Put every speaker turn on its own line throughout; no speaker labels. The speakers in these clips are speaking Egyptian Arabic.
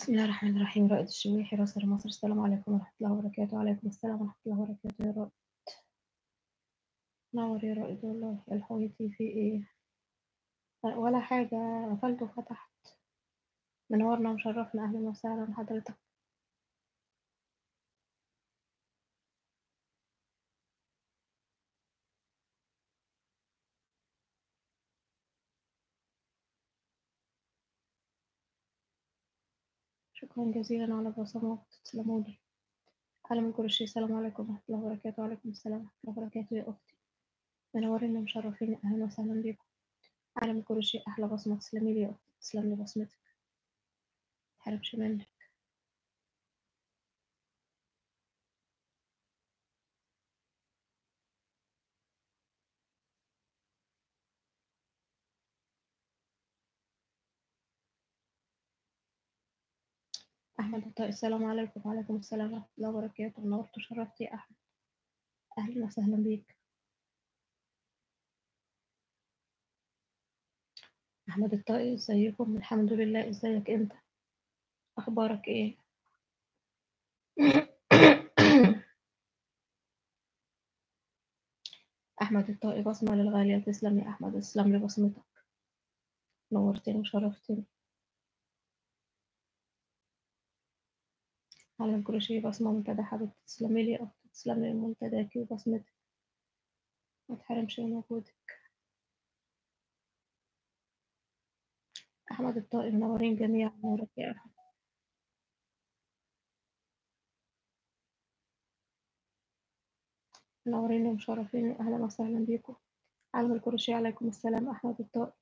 بسم الله الرحمن الرحيم رائد الشويحي راسل مصر السلام عليكم ورحمة الله وبركاته وعليكم السلام ورحمة الله وبركاته يا رائد نور يا رائد والله يا الحويتي في ايه ولا حاجة قفلت وفتحت منورنا ومشرفنا أهلا وسهلا حضرتك شكرا جزيلا على البصمات تسلمولي عالم الكروشيه السلام عليكم ورحمة الله وبركاته وعليكم السلام ورحمة الله وبركاته يا أختي منورين ومشرفين أهلا وسهلا بيكم عالم الكروشيه أحلى بصمة تسلمي لي يا أختي تسلم لي بصمتك متحرمش منك أحمد الطائي السلام عليكم وعليكم السلام ورحمة الله وبركاته نورت وشرفت يا أحمد أهلا وسهلا بيك أحمد الطائي ازيكم الحمد لله ازيك أنت أخبارك إيه أحمد الطائي بصمة للغالية تسلم يا أحمد تسلم لي بصمتك نورتني وشرفتني على الكروشيه بصمة منتدى حبيبتي تسلمي لي يا أختي تسلم لي منتداكي وبصمتك ما تحرمش من وجودك أحمد الطائي منورين جميعا نورك يا أحمد منورين ومشرفين أهلا وسهلا بيكم عالم الكروشيه عليكم السلام أحمد الطائي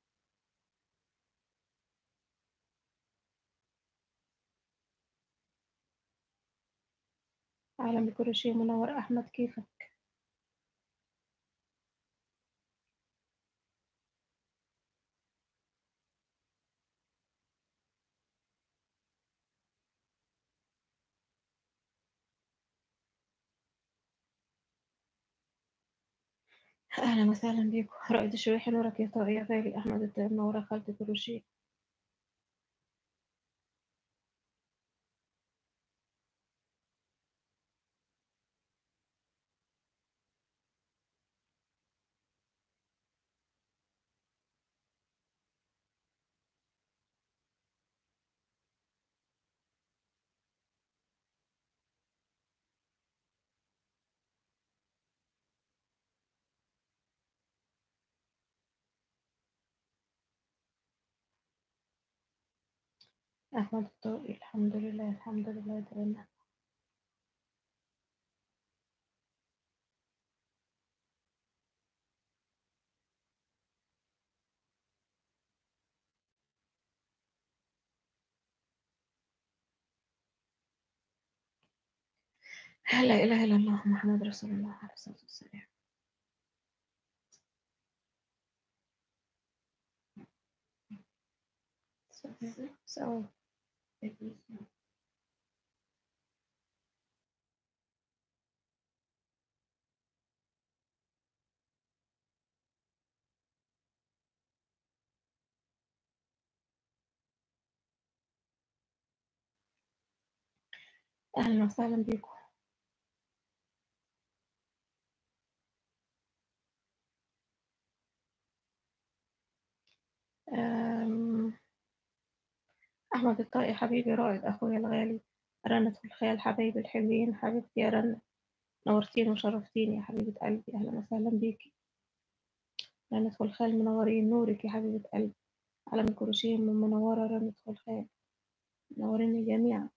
عالم الكروشيه منور أحمد كيفك أهلا وسهلا بيكم رائد الشويحي نورك يا طائي يا غالي أحمد الطائي منورة خالتي كروشيه أحمد الطائي الحمد لله الحمد لله دائما لا إله إلا الله محمد رسول الله عليه الصلاة والسلام سوا أهلا وسهلا بكم أم، أحمد الطائي حبيبي رائد أخويا الغالي رنة في الخيال حبايبي الحلوين حبيبتي يا رنة نورتيني وشرفتيني يا حبيبة قلبي أهلا وسهلا بيكي رنة في الخيال منورين نورك يا حبيبة قلبي علم الكروشيه من منورة رنة في الخيال منورين جميعا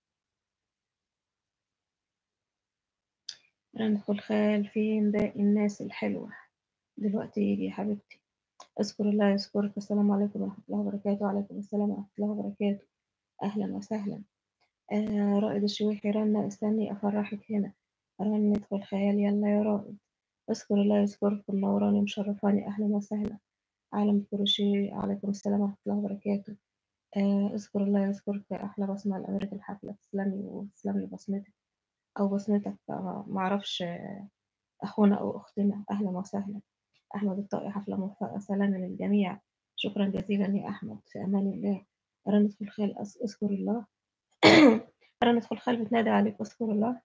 رنة في الخيال فين باقي الناس الحلوة دلوقتي يجي يا حبيبتي اذكر الله يذكرك السلام عليكم ورحمة الله وبركاته وعليكم السلام ورحمة الله وبركاته أهلا وسهلا آه رائد الشويحي رنة استني أفرحك هنا رنة في الخيال يلا يا رائد اذكر الله يذكرك منوراني مشرفاني أهلا وسهلا عالم الكروشيه عليكم السلام ورحمة الله وبركاته آه اذكر الله يذكرك أحلى بصمة لأميرة الحفلة تسلمي وتسلمي بصمتك أو بصمتك آه معرفش آه، أخونا أو أختنا أهلا وسهلا أحمد الطائي حفلة موفقة سلام للجميع شكرا جزيلا يا أحمد في أمان الله رنة في الخيل أس- اذكر الله رنة خلخال بتنادي عليك اذكر الله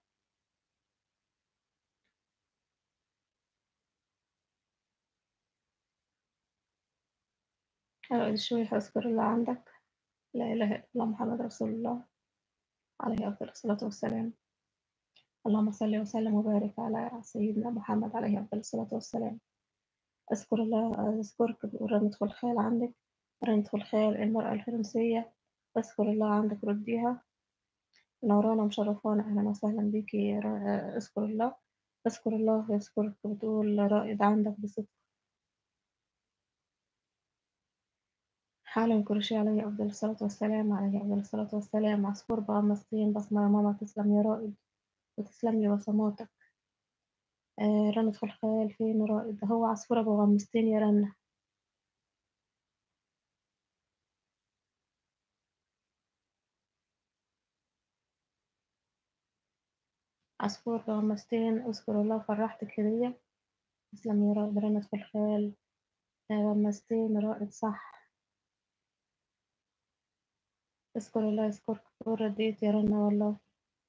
رائد الشويح اذكر الله عندك لا إله إلا الله محمد رسول الله عليه أفضل الصلاة والسلام اللهم صل وسلم وبارك على سيدنا محمد عليه أفضل الصلاة والسلام أذكر الله أذكرك رنة خلخال عندك رنة خلخال المرأة الفرنسية أذكر الله عندك رديها نورانا مشرفانا أهلا وسهلا بيكي را- أذكر الله أذكر الله يذكرك بتقول رائد عندك بصدق حالا كرشي عليه أفضل الصلاة والسلام عليه أفضل الصلاة والسلام عصفور بغمستين بسمة يا ماما تسلم يا رائد وتسلم لي بصماتك آه رنة خلخال فين رائد هو عصفورة بغمستين يا رنة عصفور بغمستين اذكر الله فرحتك هدية تسلم يا رائد رنة خلخال آه، غمستين رائد صح اذكر الله يذكرك تقول رديت يا رنة والله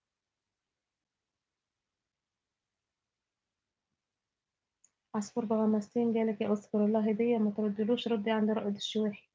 عصفور بغمستين جالك يا اذكر الله هدية ما تردلوش ردي عند رائد الشويحي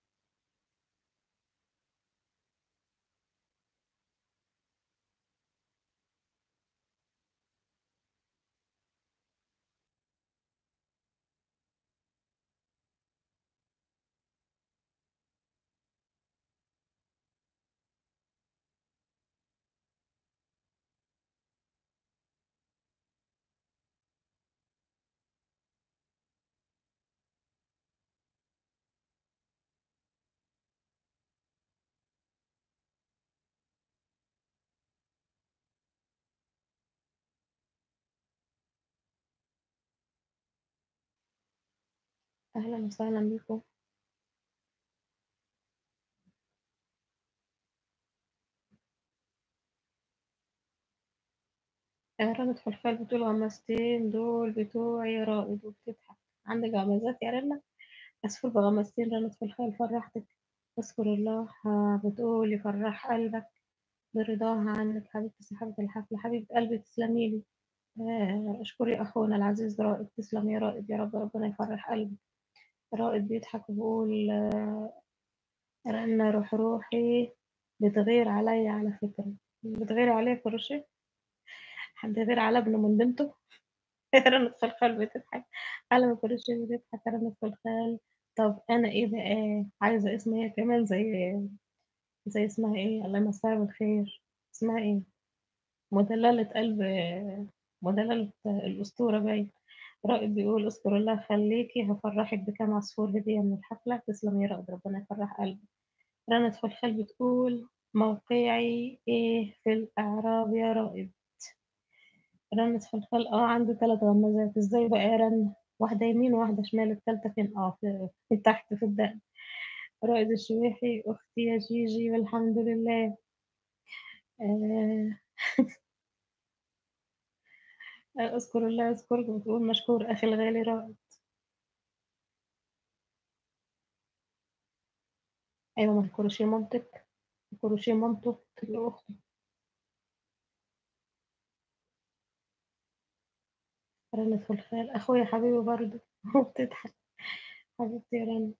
اهلا وسهلا بكم آه، رنة خلخال بتقول غمستين دول بتوعي يا رائد وبتضحك عندك غمزات يا رنة عصفور بغمستين رنة خلخال فرحتك اذكر الله آه، بتقول يفرح قلبك برضاها عنك حبيبتي صاحبة الحفلة حبيبة قلبي تسلمي لي آه، اشكري اخونا العزيز رائد تسلم يا رائد يا رب ربنا يفرح قلبك رائد بيضحك وبيقول آه، رنا روح روحي بتغير عليا على فكرة بتغير عليا كروشي حد غير على ابنه من بنته رنة خلخال بتضحك على ما كروشي بتضحك رنة خلخال طب انا ايه بقى عايزة اسم هي كمان زي زي اسمها ايه الله يمسها بالخير اسمها ايه مدللة قلب مدللة الأسطورة باين رائد بيقول اذكر الله خليكي هفرحك بكام عصفور هدية من الحفلة تسلم يا رائد ربنا يفرح قلبك رنة خلخال بتقول موقعي ايه في الأعراب يا رائد رنة خلخال اه عنده ثلاث غمازات ازاي بقى يا رنة واحدة يمين وواحدة شمال التالتة فين اه في, في تحت في الدقن رائد الشويحي أختي يا جيجي والحمد لله آه أذكر الله يذكرك بتقول مشكور أخي الغالي رائد أيوة ما الكروشيه مامتك الكروشيه مامته تبقى أخته رنة خلخال أخويا حبيبي برضه بتضحك حبيبتي يا رنا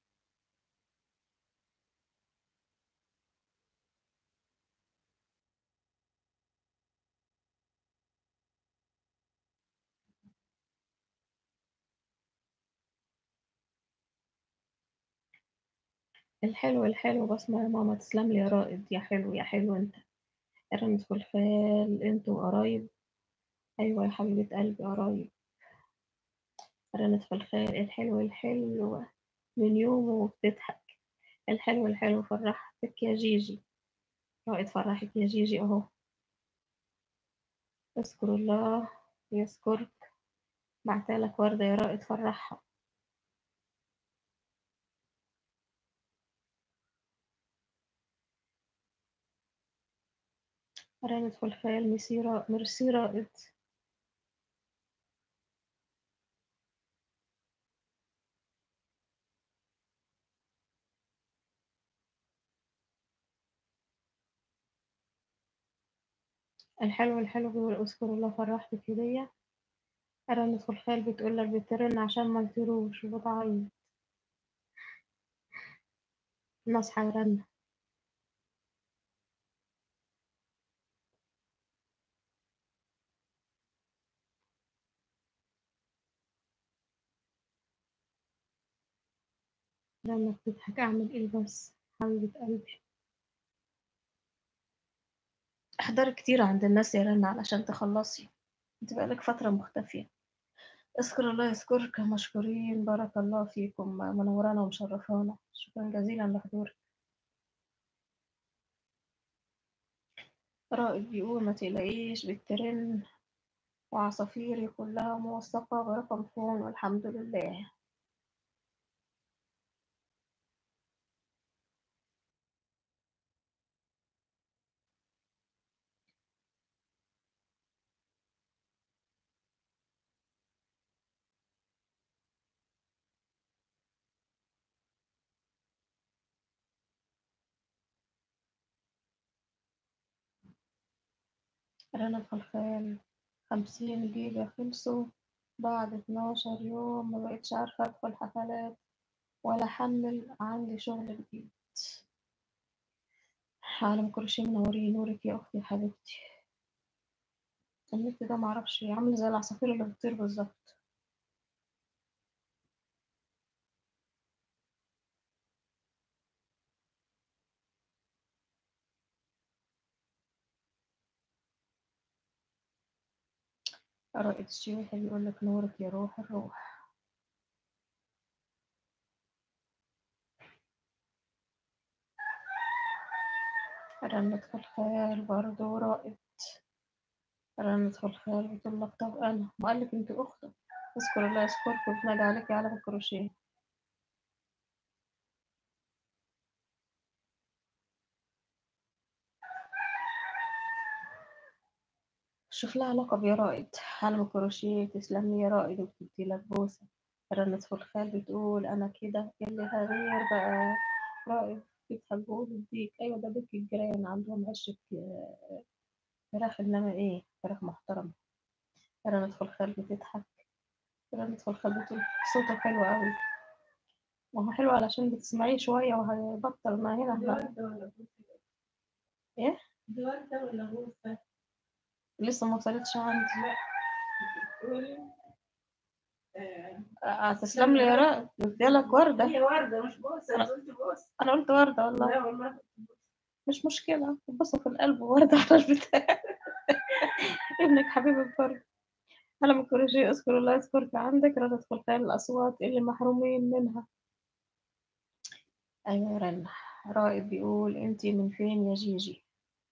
الحلو الحلو بسمة يا ماما تسلم لي يا رائد يا حلو يا حلو انت رنة خلخال انتوا قرايب أيوة يا حبيبة قلبي قرايب رنة خلخال الحلو الحلو من يومه بتضحك الحلو الحلو فرحتك يا جيجي رائد فرحك يا جيجي أهو اذكر الله يذكرك بعتلك وردة يا رائد فرحها رنة خلخال ميرسي را- ميرسي رائد الحلو الحلو بيقول اذكر الله فرحتك هدية رنة الخال بتقول لك بترن عشان ما يطيروش وبتعيط نصحى ورنة رنة بتضحك أعمل إيه بس حبيبة قلبي احضري كتير عند الناس يا رنا علشان تخلصي انت بقالك فترة مختفية اذكر الله يذكرك مشكورين بارك الله فيكم منورانا ومشرفانا شكرا جزيلا لحضورك رائد بيقول ما تقلقيش بالترن وعصافيري كلها موثقة برقم فون والحمد لله رنا الخلخال خمسين جيجا خلصوا بعد اتناشر يوم ما بقتش عارفة أدخل حفلات ولا أحمل عندي شغل جديد عالم كروشيه منورين نورك يا أختي يا حبيبتي النت ده معرفش عامل زي العصافير اللي بتطير بالظبط رائد الشيخ بيقول لك نورك يا روح الروح رنة خلخال برضه رائد رنة خلخال بتقول لك طب أنا ما قالك أنت أختك اذكر الله يذكرك وبنادي عليك على الكروشيه شوف لها لقب يا رائد عالم الكروشيه تسلمي يا رائد وبتدي لك بوسة رنة خلخال بتقول أنا كده اللي هغير بقى رائد بيضحك بيقول الديك أيوة ده ديك الجيران عندهم عشة آه، فراخ إنما إيه فراخ محترمة رنة خلخال بتضحك رنة خلخال بتقول صوتك حلو أوي ما هو حلو علشان بتسمعيه شوية وهيبطل ما هنا
دي وردة ولا بوسة؟
إيه
دي وردة ولا بوسة؟
لسه ما وصلتش عندي
لا بتقولي آه،
آه، تسلم لي يا رائد مديلك وردة
هي وردة مش بوسة أنا قلت بوسة
أنا قلت وردة والله
لا والله
مش مشكلة بصوا في القلب وردة على البتاع ابنك حبيب الفرد أنا من كل شيء أذكر الله يذكرك عندك لا تدخل خير الأصوات اللي محرومين منها أيوة يا رنا رائد بيقول أنتي من فين يا جيجي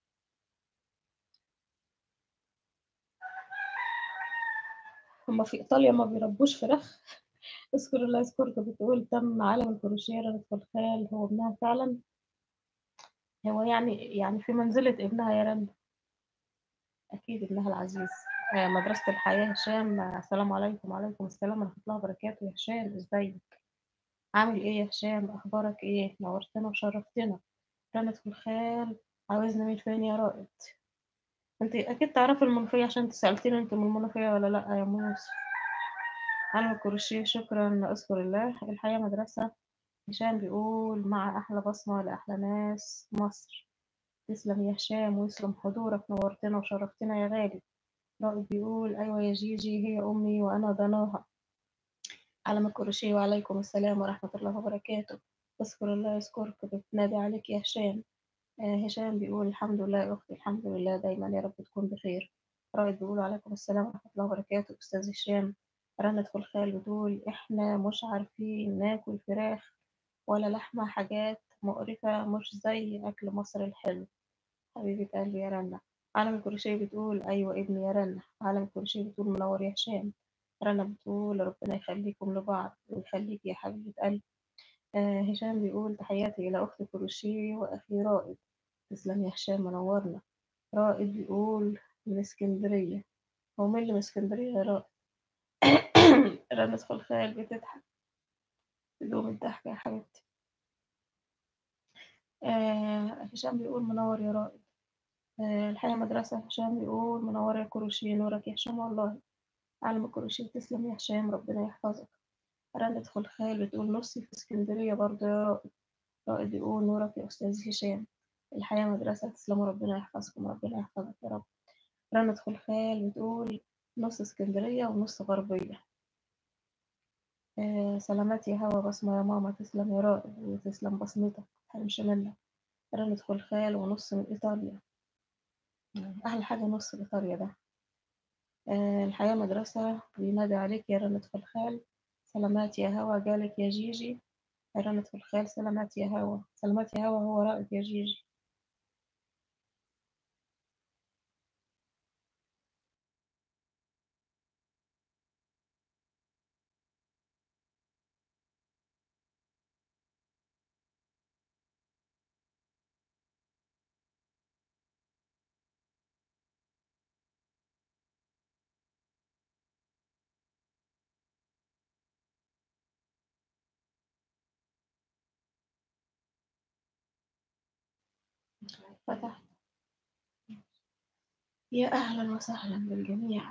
هما في إيطاليا ما بيربوش فراخ اذكر الله يذكرك بتقول تم عالم الكروشيه رنا الخال هو ابنها فعلا هو يعني يعني في منزلة ابنها يا رنا أكيد ابنها العزيز آه، مدرسة الحياة هشام آه، السلام عليكم وعليكم السلام ورحمة الله وبركاته يا هشام ازيك عامل ايه يا هشام اخبارك ايه نورتنا وشرفتنا رنة الخال عاوزنا مين فين يا رائد انت اكيد تعرفي المنوفية عشان انت سألتيني انت من المنوفية ولا لا يا موسى علم الكروشيه شكرا اذكر الله الحياة مدرسة هشام بيقول مع احلى بصمة لاحلى ناس مصر تسلم يا هشام ويسلم حضورك نورتنا وشرفتنا يا غالي رائد بيقول ايوه يا جيجي هي امي وانا ضناها علم الكروشيه وعليكم السلام ورحمة الله وبركاته اذكر الله يذكرك بتنادي عليك يا هشام آه، هشام بيقول الحمد لله يا أختي الحمد لله دايما يا رب تكون بخير رائد بيقول عليكم السلام ورحمة الله وبركاته أستاذ هشام رنة خلخال بتقول إحنا مش عارفين ناكل فراخ ولا لحمة حاجات مقرفة مش زي أكل مصر الحلو حبيبة قلبي يا رنة عالم الكروشيه بتقول أيوة ابني يا رنة عالم الكروشيه بتقول منور يا هشام رنا بتقول ربنا يخليكم لبعض ويخليك يا حبيبة قلبي آه هشام بيقول تحياتي إلى أختي كروشيه وأخي رائد تسلم يا هشام منورنا رائد بيقول من اسكندرية هو مين اللي من اسكندرية يا رائد رنا خلخال بتضحك بدون الضحكة يا حبيبتي آه هشام بيقول منور يا رائد آه، الحياة مدرسة هشام بيقول منورة يا كروشيه نورك يا هشام والله عالم الكروشيه تسلم يا هشام ربنا يحفظك رنة خلخال بتقول نصي في اسكندرية برضه يا رائد رائد بيقول نورك يا أستاذ هشام الحياة مدرسة تسلموا ربنا يحفظكم ربنا يحفظك يا رب رنة خلخال بتقول نص اسكندرية ونص غربية آه سلامات يا هوا بصمة يا ماما تسلم يا رائد وتسلم بصمتك متحرمش منك رنة خلخال ونص من إيطاليا أحلى حاجة نص إيطاليا ده آه الحياة مدرسة بينادي عليك يا رنة خلخال سلامات يا هوا جالك يا جيجي رنة خلخال سلامات يا هوا سلامات يا هوا هو رائد يا جيجي فتحت يا أهلا وسهلا بالجميع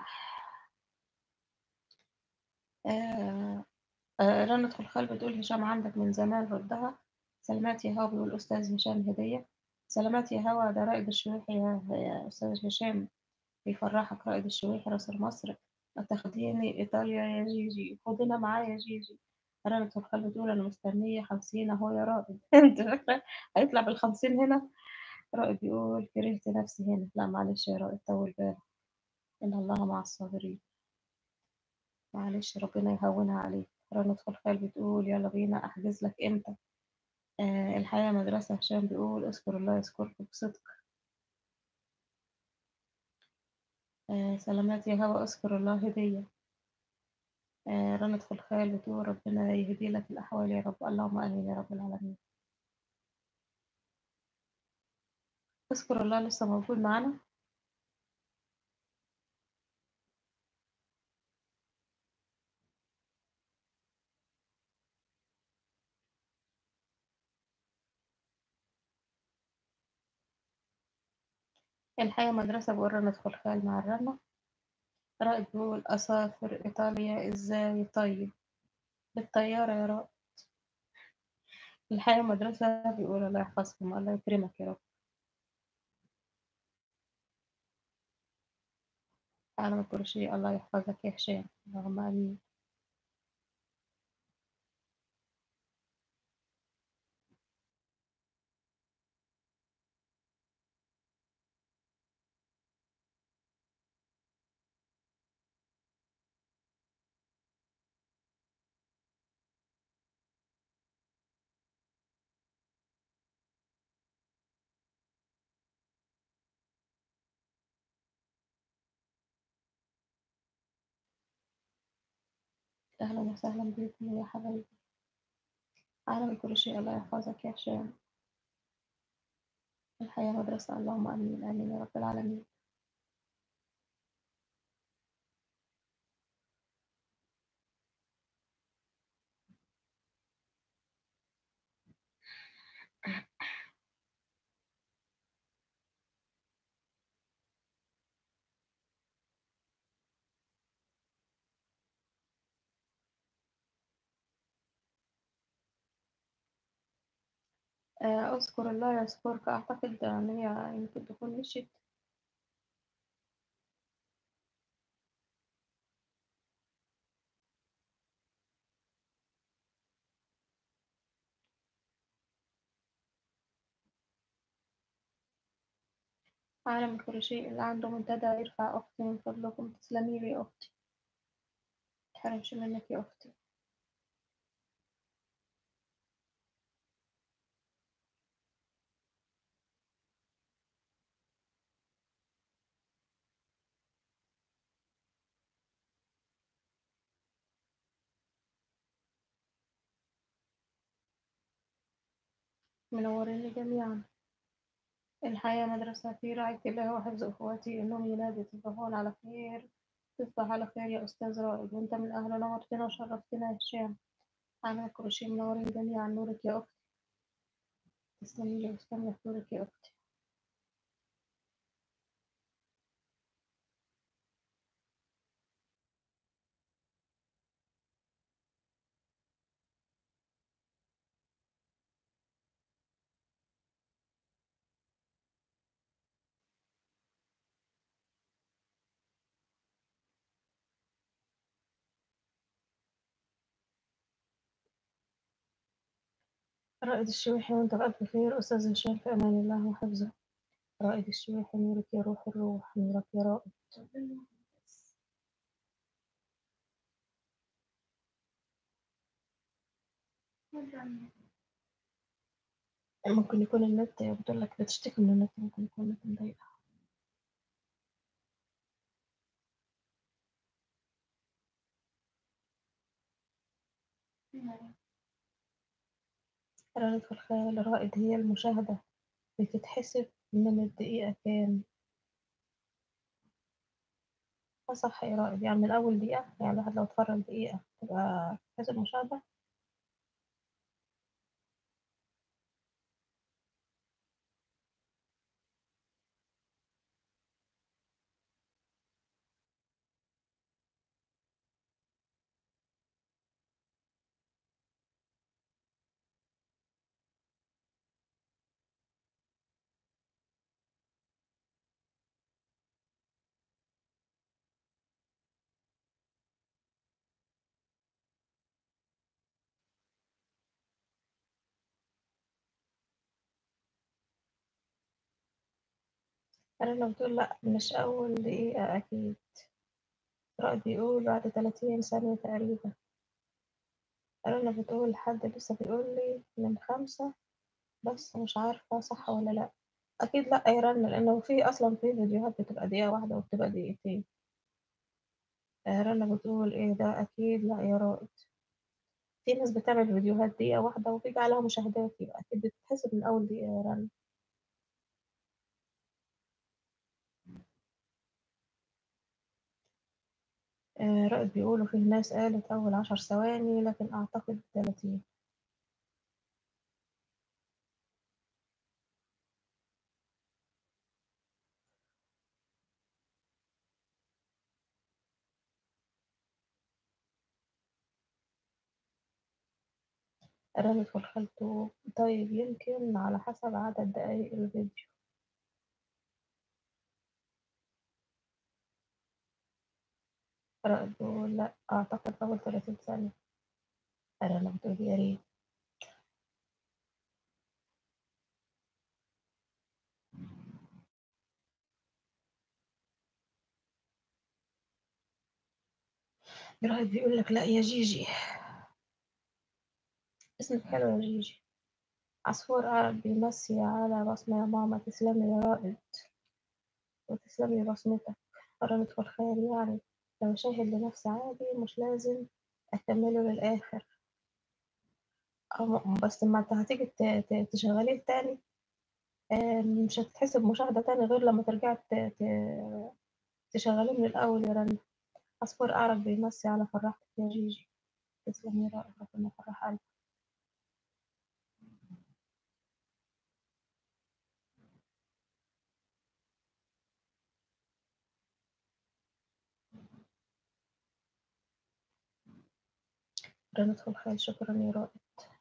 آه آه رنة خلخال بتقول هشام عندك من زمان ردها سلامات يا هوا بيقول أستاذ هشام هدية سلامات يا هوا ده رائد الشويحي يا يا أستاذ هشام بيفرحك رائد الشويحي راس مصر تاخديني إيطاليا يا جيجي خدنا معايا يا جيجي رنة خلخال بتقول أنا مستنية خمسين أهو يا رائد أنت فاكرة هيطلع بالخمسين هنا رائد بيقول كرهت نفسي هنا لا معلش يا رائد طول بالك إن الله مع الصابرين معلش ربنا يهونها عليك رنة خلخال بتقول يلا بينا أحجز لك إمتى آه الحياة مدرسة هشام بيقول اذكر الله يذكرك بصدق آه سلامات يا هوا اذكر الله هدية آه رنة خلخال بتقول ربنا يهدي لك الأحوال يا رب اللهم آمين يا رب العالمين اذكر الله لسه موجود معانا الحياة مدرسة بقول رنة خلخال مع الرنة رائد بيقول أسافر إيطاليا إزاي طيب بالطيارة يا رائد الحياة مدرسة بيقول الله يحفظكم الله يكرمك يا رب عالم الكروشيه الله يحفظك يا هشام اللهم آمين أهلا وسهلا بكم يا حبايبي عالم الكروشيه الله يحفظك يا هشام الحياة مدرسة اللهم آمين آمين يا رب العالمين آه، أذكر الله يذكرك أعتقد إن هي يمكن تكون مشيت عالم الكروشيه اللي عنده منتدى يرفع أختي من فضلكم تسلمي لي يا أختي متحرمش منك يا أختي منورين جميعا الحياة مدرسة في رعاية الله وحفظ أخواتي إنهم ينادوا تصبحون على خير تصبح على خير يا أستاذ رائد وأنت من أهل نورتنا وشرفتنا يا هشام عالم الكروشيه منورين جميعا نورك يا أختي تسلمي لي وتسلمي نورك يا أختي رائد الشويحي وانت بألف خير أستاذ هشام في أمان الله وحفظه رائد الشويحي نورك يا روح الروح نورك يا رائد ممكن يكون النت بتقول لك بتشتكي من النت ممكن يكون النت مضايق رائد في الخيال الرائد هي المشاهدة بتتحسب من الدقيقة كام آه صح يا رائد يعني من أول دقيقة يعني الواحد لو اتفرج دقيقة تبقى تحسب مشاهدة أنا لو بتقول لأ مش أول دقيقة أكيد رائد بيقول بعد تلاتين ثانية تقريبا أنا بتقول حد لسه بيقول لي من خمسة بس مش عارفة صح ولا لأ أكيد لأ يا رنا لأنه في أصلا في فيديوهات بتبقى دقيقة واحدة وبتبقى دقيقتين آه، رنا بتقول إيه ده أكيد لأ يا رائد في ناس بتعمل فيديوهات دقيقة واحدة وبيجي عليها مشاهدات يبقى أكيد بتتحسب من أول دقيقة يا رنا آه، رائد بيقولوا فيه ناس قالت أول عشر ثواني لكن أعتقد تلاتين رنا في خالته طيب يمكن على حسب عدد دقايق الفيديو رائد بيقول لأ أعتقد أول تلاتين ثانية رنا بتقول يا ريت رائد بيقول لك لأ يا جيجي اسمك حلو يا جيجي عصفور عرب بيمسي على بصمة يا ماما تسلمي يا رائد وتسلمي بصمتك قرنت في الخير يعني لو شاهد لنفسي عادي مش لازم أكمله للآخر أو بس لما انت هتيجي ت- ت- تشغليه تاني آه، مش هتتحسب مشاهدة تاني غير لما ترجعي ت- ت- تشغليه من الأول يا رنا عصفور أعرب بيمسي على فرحتك يا جيجي تسلمي يا رائد ربنا يفرح قلبك رنا ادخل خير شكرا يا رائد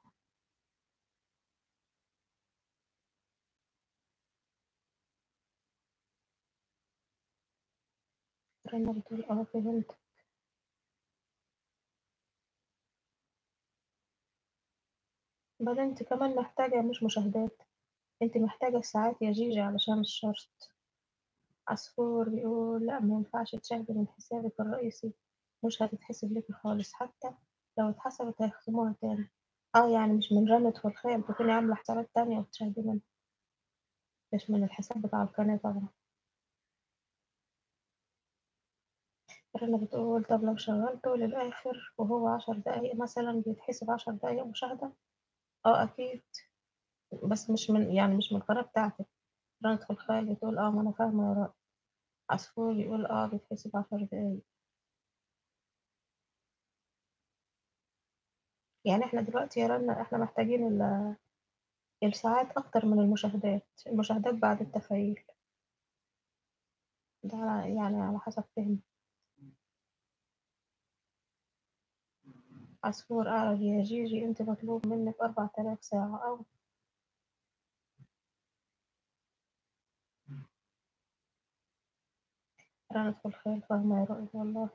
رنا بتقول اه فهمت بعدين انت كمان محتاجة مش مشاهدات انت محتاجة ساعات يا جيجي علشان الشرط عصفور بيقول لا ما ينفعش تشاهدي من حسابك الرئيسي مش هتتحسب ليكي خالص حتى لو اتحسبت هيخصموها تاني اه يعني مش من رنة والخيل تكوني عاملة حسابات تانية وتشاهدي منها مش من الحساب بتاع القناة طبعا رنا بتقول طب لو شغلته للآخر وهو عشر دقايق مثلا بيتحسب عشر دقايق مشاهدة اه أكيد بس مش من يعني مش من القناة بتاعتك رنا الخيل بتقول اه ما أنا فاهمة يا رائد عصفور بيقول اه بيتحسب عشر دقايق يعني احنا دلوقتي يا رنا احنا محتاجين ال- الساعات أكتر من المشاهدات المشاهدات بعد التفعيل ده على- يعني على حسب فهمي عصفور أعرج يا جيجي أنت مطلوب منك أربعة آلاف ساعة أو رنت في الخيل فاهمة يا رائد والله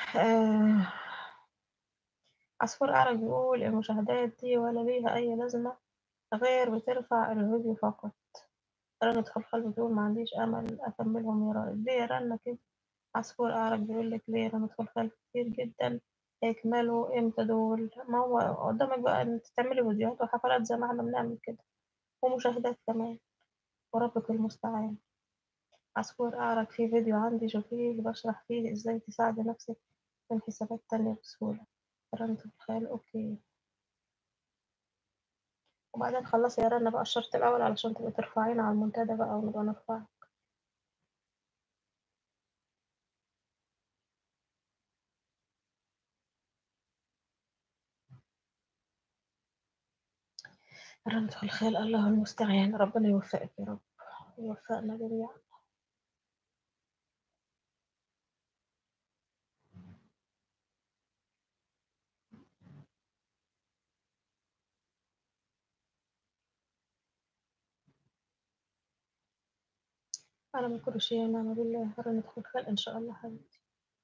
آه عصفور أعرج بيقول المشاهدات دي ولا ليها أي لازمة غير بترفع الفيديو فقط رنة خلخال بتقول ما عنديش أمل أكملهم يا رائد ليه رنة كده عصفور أعرج بيقول لك ليه رنة خلخال كتير جدا هيكملوا امتى دول ما هو قدامك بقى إن تعملي فيديوهات وحفلات زي ما احنا بنعمل كده ومشاهدات كمان وربك المستعان عصفور أعرج في فيديو عندي شوفيه بشرح فيه ازاي تساعدي نفسك من حسابات تانية بسهولة رنة الخيال اوكي وبعدين خلصي يا رنا بقى الشرط الأول علشان تبقي ترفعينا على المنتدى بقى ونبقى نرفعك رنة الخيال الله المستعان ربنا يوفقك يا رب يوفقنا جميعا أنا من كل شيء ونعم بالله رنة الخيال إن شاء الله حبيبتي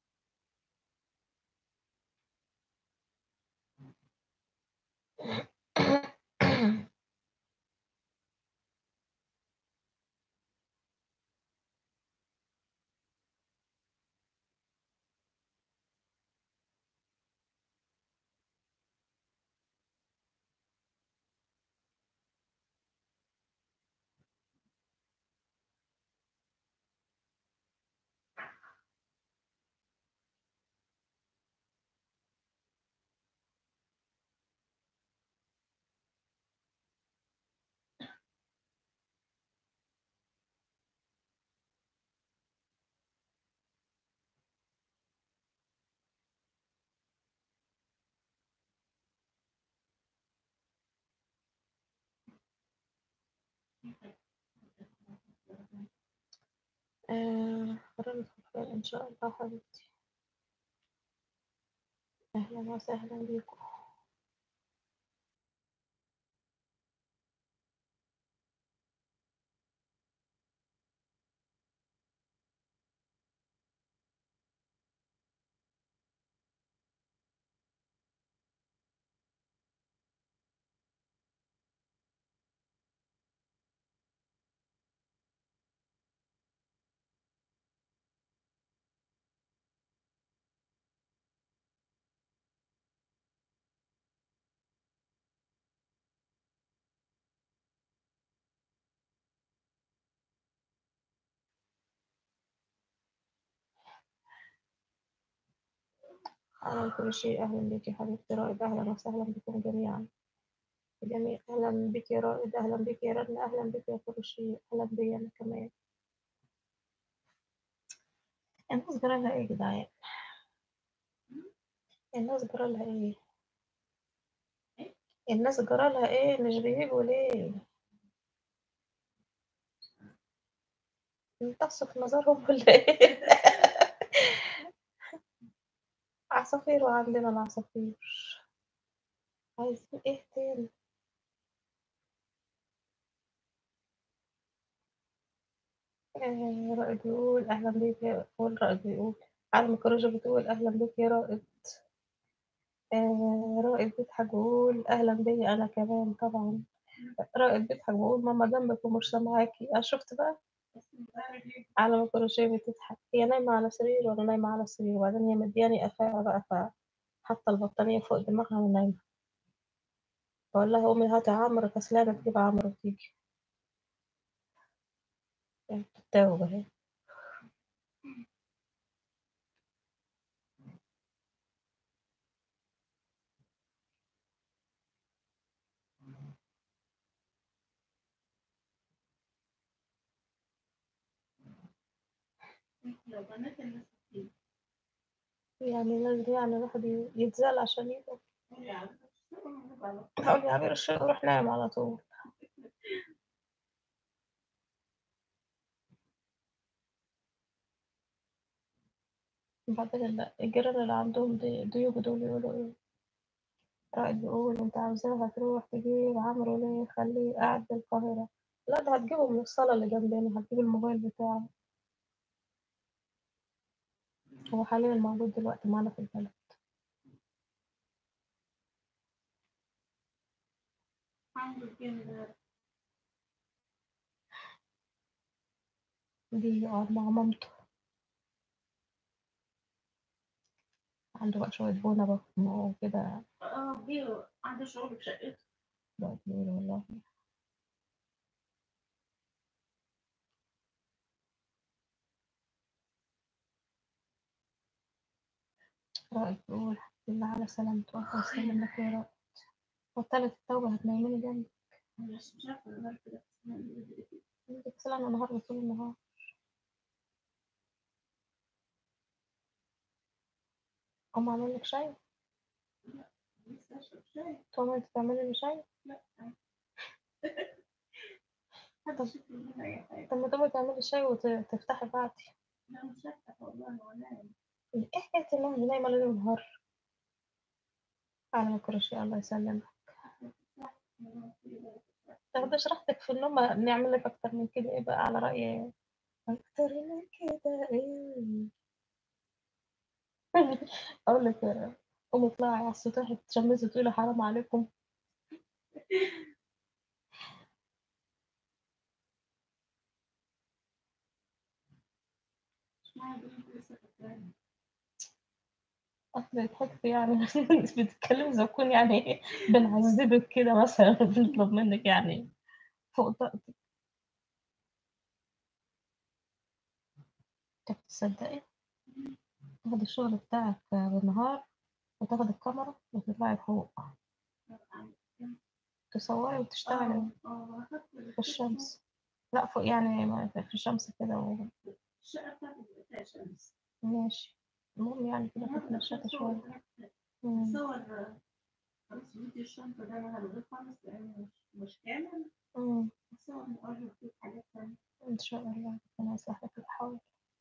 آه رنة الخيال إن شاء الله حبيبتي أهلا وسهلا بيكم أنا من كل شيء أهلا بك يا حبيبتي رائد أهلا وسهلا بكم جميعا جميع أهلا بك يا رائد أهلا بك يا رنا أهلا بك يا كل شيء أهلا بي أنا كمان الناس جرى لها إيه يا جدعان الناس جرى لها إيه الناس جرى لها إيه مش بيجوا ليه امتصوا في نظرهم ولا إيه عصافير وعندنا العصافير عايزين إيه تاني آه رائد بيقول أهلا بيك يا قول رائد بيقول عالم الكروجة بتقول أهلا بيك يا رائد آه رائد بيضحك ويقول أهلا بيا أنا كمان طبعا رائد بيضحك ويقول ماما جنبك ومش سامعاكي آه شفت بقى عالم الكروشيه بتضحك هي نايمة على سرير وأنا نايمة على سرير وبعدين هي مدياني قفاها بقى فحاطة البطانية فوق دماغها ونايمة بقول لها قومي هاتي عمرو كسلانة تجيب عمرو وتيجي يعني بتتاوب اهي
لو بنات الناس كتير
يعني لازم يعني الواحد ي- يتزال عشان يقدر
يعني
هقول يا عبير الشيخ روح نايم على طول بعدين ال- الجيران اللي عندهم ضي- ضيوف دول يقولوا ايه رائد بيقول انت عاوزاها تروح تجيب عمرو ليه خليه قاعد بالقاهرة لا ده هتجيبه من الصالة اللي جنبنا هتجيب الموبايل بتاعه هو حاليا موجود دلوقتي معانا في البلد
عنده الجن
بيجي يقعد مع مامته عنده بقى شوية بونة بقى وكده
اه بيه عنده شغل في شقته
بقى بيقول والله رائد بيقول الحمد لله على سلامته الله يسلمك يا رب وطلت التوبة هتنيميني جنبي
بس مش عارفة النهار كده
انت بتسأل عن النهار طول النهار أم أعمل لك شاي
لسه أشرب شاي
تقوم انت تعملي لي شاي
لا محدش يطلب منها أي حاجة
طب ما تقومي تعملي شاي وتفتحي بعدي
لا مش هفتح والله أنا وأنام
ايه حكاية النوم دي نايمة ليل ونهار على الكروشيه الله يسلمك تاخدش راحتك في النوم نعمل لك أكتر من كده ايه بقى على رأي أكتر من كده ايه أقول لك إيه، قومي اطلعي على السطح تشمسي وتقولي حرام عليكم
مش معنى بنت لسه فاكراني
أصل ضحكت يعني بتتكلمي زي تكون يعني بنعذبك كده مثلا بنطلب منك يعني فوق طاقتك طب تصدقي تاخدي الشغل بتاعك بالنهار وتاخدي الكاميرا وتطلعي فوق تصوري وتشتغلي
اه اه أخدت
في الشمس لا فوق يعني ما- في الشمس كده و-
الشقة بتاعتي بيبقى فيها شمس
ماشي المهم يعني كده تتنشطي شوية مم.
صور خلاص فيديو الشنطة ده أنا هلغيه خالص لأنه مش مش كامل
مم.
صور نقرب فيه حاجات تانية
إن شاء الله ربنا يصلح لك الأحوال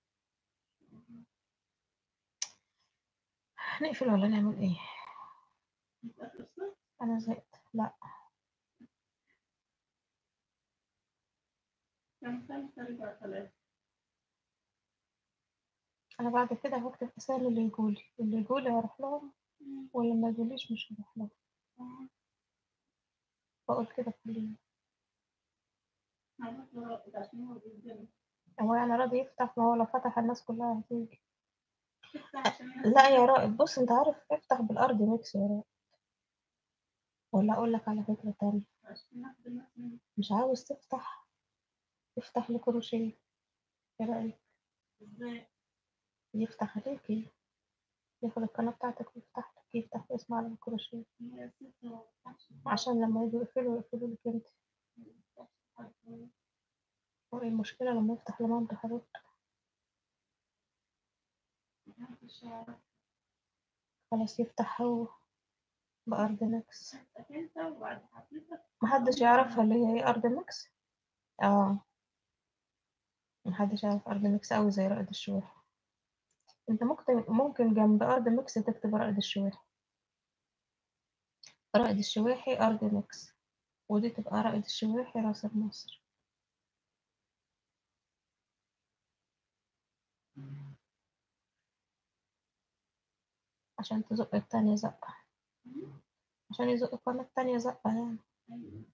نقفل ولا نعمل إيه؟
يبقى في الصيف
أنا زهقت لا
كان خمسة ربع ثلاثة
أنا بعد كده هكتب أسامي اللي يقولي اللي يقولي هروح لهم واللي ما يقوليش مش هروح لهم بقول كده كل يوم
هروح لرائد عشان هو بيديني
هو يعني راضي يفتح ما هو لو فتح الناس كلها هتيجي
تفتح عشان
لا يا رائد بص انت عارف افتح بالأرض ميكس يا رائد ولا أقول لك على فكرة تانية
عشان ناخد مثلا
مش عاوز تفتح افتح لكروشيه ايه رأيك
ازاي
يفتح عليكي ياخد القناة بتاعتك ويفتح لك يفتح اسمه على الكروشيه
هي ستة ما بتفتحش
عشان لما يجوا يقفلوا يقفلوا لك انت هو ايه المشكلة لما يفتح لمامته حبيبتك
محدش يعرف
خلاص يفتح هو بأرض ميكس
انت وبعد حضرتك
محدش يعرفها اللي هي أرض ميكس اه محدش يعرف أرض ميكس أوي زي رائد الشويحي انت ممكن ممكن جنب أرض ميكس تكتب رائد الشويحي رائد الشويحي أرض ميكس ودي تبقى رائد الشويحي راس مصر عشان تزق التانية زقة عشان يزق القناة التانية زقة يعني
ايوه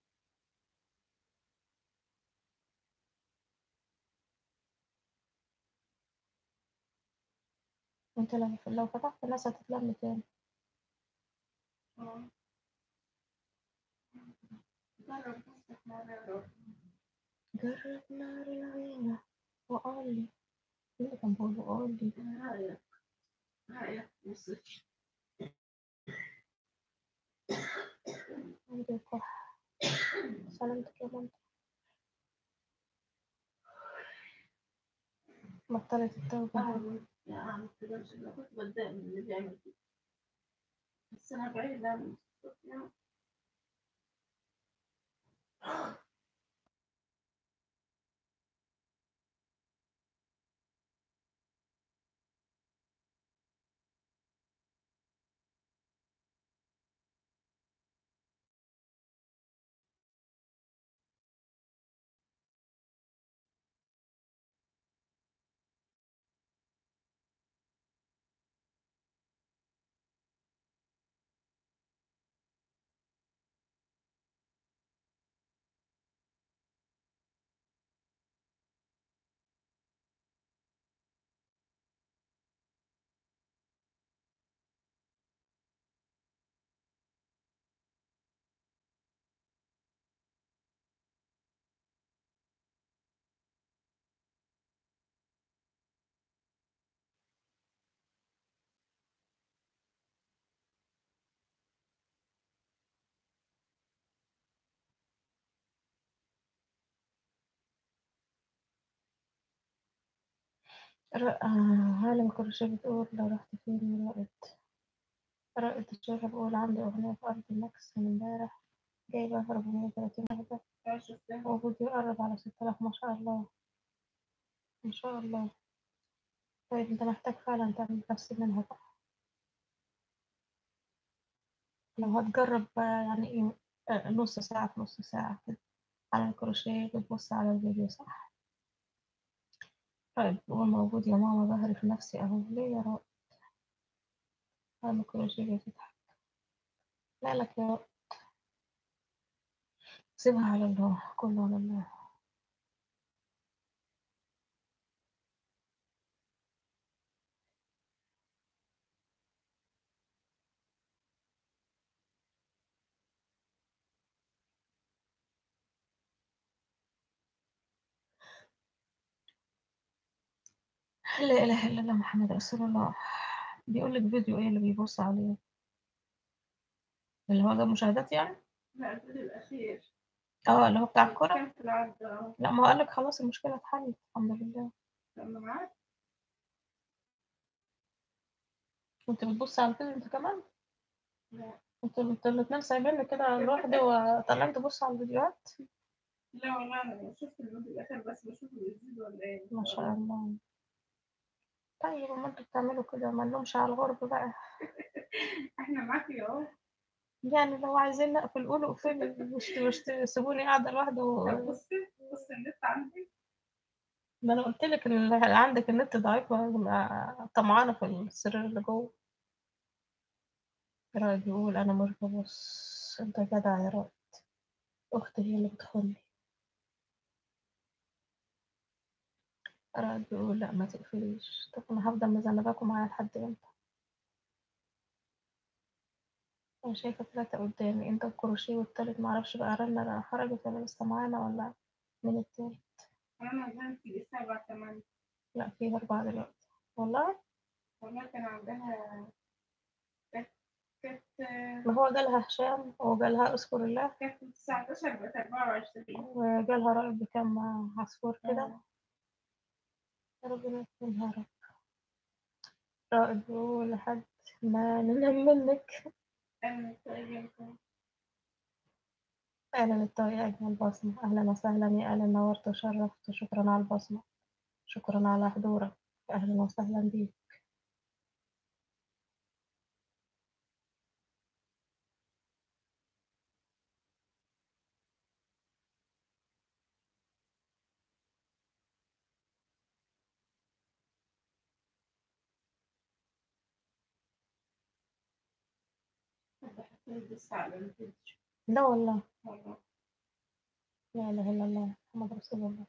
انت لو لو فتحت الناس هتتلم تاني
اه جرب تفتح مرة يا رب
جرب نار العينة وقال لي مين اللي كان بيقول وقال لي
رأيك رأيك وصف
عندي كح سلامتك يا مامتك بطلت التوبة
أعمل يا أعمل كده مش أنا كنت بتضايق من اللي بيعمل كده بس أنا بعيد عن الصوت
ر- آه، هالة الكروشيه بتقول لو رحت فين يا رائد رائد الشهرة بقول عندي أغنية في أرض المكس من امبارح جايبة 430 واحدة
اه شفتها
وفيديو قرب على 6000 ما شاء الله ما شاء الله طيب انت محتاج فعلا تعمل نفس منها بقى لو هتجرب بقى يعني ايه آه، نص ساعة في نص ساعة كده على الكروشيه بتبص على الفيديو صح طيب هو موجود يا ماما بهري في نفسي اهو ليه يا رائد على الكروشيه بتضحك لا لك يا رائد سيبها على الله كله على الله لا إله إلا الله محمد رسول الله بيقول لك فيديو ايه اللي بيبص عليه اللي هو ده مشاهدات يعني
لا الفيديو الأخير
اه اللي هو بتاع الكرة
كان في العرض اه
لا ما هو قال لك خلاص المشكلة اتحلت الحمد لله
لما معاك
كنت بتبص على الفيديو انت كمان
لا
انت انت الاتنين سايبيني كده لوحدي وطلعت تبص على الفيديوهات
لا والله أنا شفت الفيديو الأخير بس بشوفه بيزيد ولا إيه
ما شاء الله طيب ما انتوا بتعملوا كده ما نلومش على الغرب بقى
إحنا معاكي أهو
يعني لو عايزين نقفل قولوا اقفلوا مش مش تسيبوني قاعدة لوحدي و...
طب بصي بصي النت عندي
ما انا قلت لك ان عندك النت ضعيف وأنا طمعانة في السرير اللي جوه رائد بيقول انا مش ببص انت جدع يا رائد اختي هي اللي بتخوني رائد بيقول لا ما تقفليش طب انا هفضل مذنباكم معايا لحد امتى انا شايفة ثلاثة قدامي انت الكروشيه والتالت معرفش بقى رنا خرجت ولا لسه معانا ولا من التالت
أنا نزلت في سبعة تمانية
لا في أربعة دلوقتي والله
والله كان عندها كانت كانت
ما هو جالها هشام وجالها اذكر الله
كانت 19 بقت 24
وجالها رائد بكام عصفور كده
آه.
ربنا يكرمها يا رب رائد بيقول لحد ما ننام منك
أنا تقريبا
أهلا الطاقة يا أجمل بصمة أهلا وسهلا يا أهلا نورت وشرفت شكرا على البصمة شكرا على حضورك أهلا وسهلا بيك
بس على الفيديو
لا والله
والله
لا إله إلا الله محمد رسول الله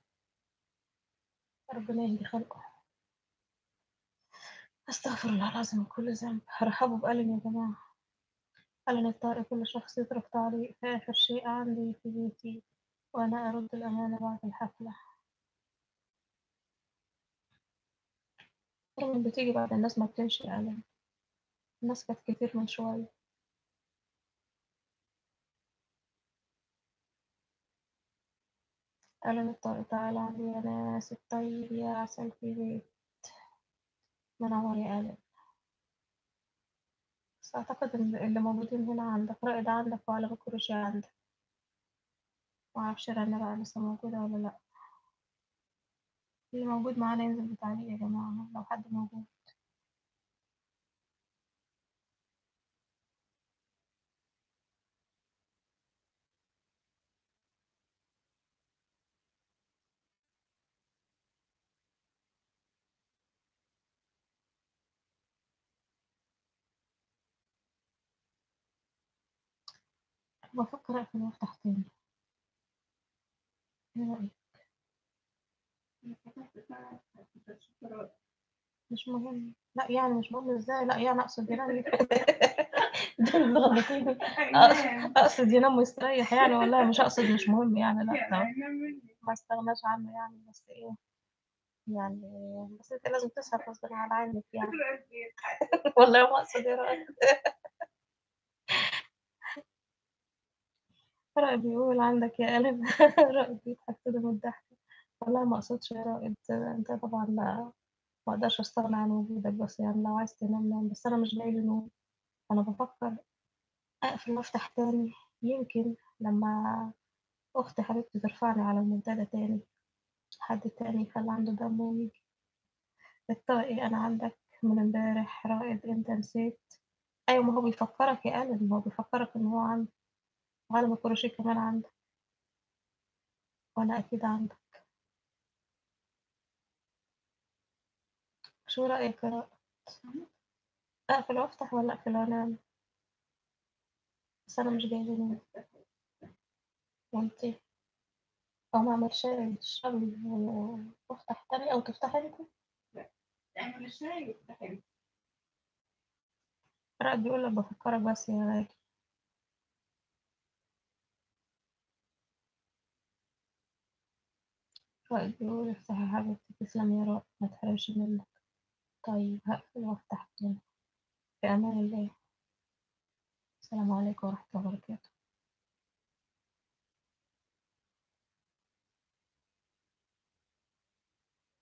ربنا يهدي خلقه أستغفر الله العظيم من كل ذنب رحبوا بألم يا جماعة ألم الطارئ كل شخص يترك تعليق في آخر شيء عندي في بيتي وأنا أرد الأمانة بعد الحفلة طبعا بتيجي بعد الناس ما بتمشي ألم الناس كانت كتير من شوية ألم الطارئ تعالى عندي يا ناس الطيب يا عسل في بيت منور يا ألم بس أعتقد إن اللي موجودين هنا عندك رائد عندك وعلى بكروشي عندك معرفش رنا بقى لسه موجودة ولا لأ اللي موجود معانا ينزل بتعليق يا جماعة لو حد موجود بفكر أقفل وأفتح تاني إيه رأيك؟ مش مهم لا يعني مش مهم ازاي لا يعني اقصد ينام دول مغلطين اقصد ينام ويستريح يعني والله مش اقصد مش مهم يعني لا لا ما استغناش عنه يعني بس ايه يعني بس انت لازم تسهر غصب عن عينك يعني والله ما اقصد يا رائد رائد بيقول عندك يا قلب رائد بيضحك كده من الضحك والله ما اقصدش يا رائد انت طبعا ما أقدرش أستغنى عن وجودك بس يعني لو عايز تنام نام بس أنا مش جايلي نوم أنا بفكر أقفل وأفتح تاني يمكن لما أخت حبيبتي ترفعني على المنتدى تاني حد تاني يخلي عنده دم ويجي الطاقي أنا عندك من امبارح رائد أنت نسيت أيوة ما هو بيفكرك يا ألم ما هو بيفكرك إن هو عندك وعالم الكروشيه كمان عندك وأنا أكيد عندك شو رأيك يا رائد؟ أقفل وأفتح ولا أقفل وأنام؟ بس أنا مش جايلي نوم وأنتي أقوم أعمل شاي تشربي وأفتح تاني أو تفتحي أنت
اعمل الشاي وافتحي
رائد بيقول لك بفكرك بس يا غالي رائد بيقول افتح يا حبيبتي تسلم يا رائد ما تحرمش منك طيب هقفل وافتح تاني في أمان الله السلام عليكم ورحمة الله وبركاته